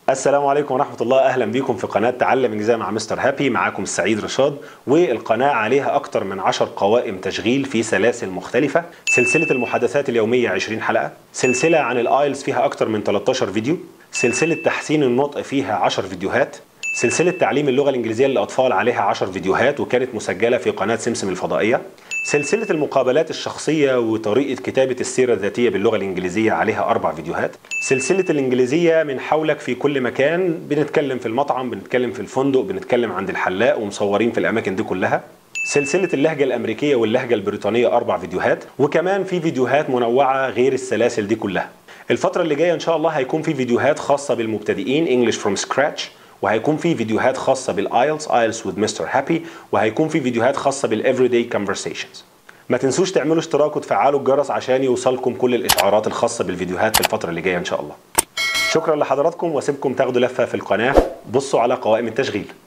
السلام عليكم ورحمة الله أهلا بكم في قناة تعلم إنجليزية مع مستر هابي معاكم السعيد رشاد والقناة عليها أكتر من 10 قوائم تشغيل في سلاسل مختلفة سلسلة المحادثات اليومية 20 حلقة سلسلة عن الآيلز فيها أكتر من 13 فيديو سلسلة تحسين النطق فيها 10 فيديوهات سلسلة تعليم اللغة الإنجليزية للأطفال عليها 10 فيديوهات وكانت مسجلة في قناة سمسم الفضائية سلسلة المقابلات الشخصية وطريقة كتابة السيرة الذاتية باللغة الإنجليزية عليها أربع فيديوهات سلسلة الإنجليزية من حولك في كل مكان بنتكلم في المطعم بنتكلم في الفندق بنتكلم عند الحلاق ومصورين في الأماكن دي كلها سلسلة اللهجة الأمريكية واللهجة البريطانية أربع فيديوهات وكمان في فيديوهات منوعة غير السلاسل دي كلها الفترة اللي جاية إن شاء الله هيكون في فيديوهات خاصة بالمبتدئين English from Scratch وهيكون في فيديوهات خاصة بالايلتس ايلتس with مستر هابي وهيكون في فيديوهات خاصة بالافريداي conversations ما تنسوش تعملوا اشتراك وتفعلوا الجرس عشان يوصلكم كل الاشعارات الخاصة بالفيديوهات في الفترة اللي جاية ان شاء الله شكرا لحضراتكم واسيبكم تاخدوا لفة في القناة بصوا على قوائم التشغيل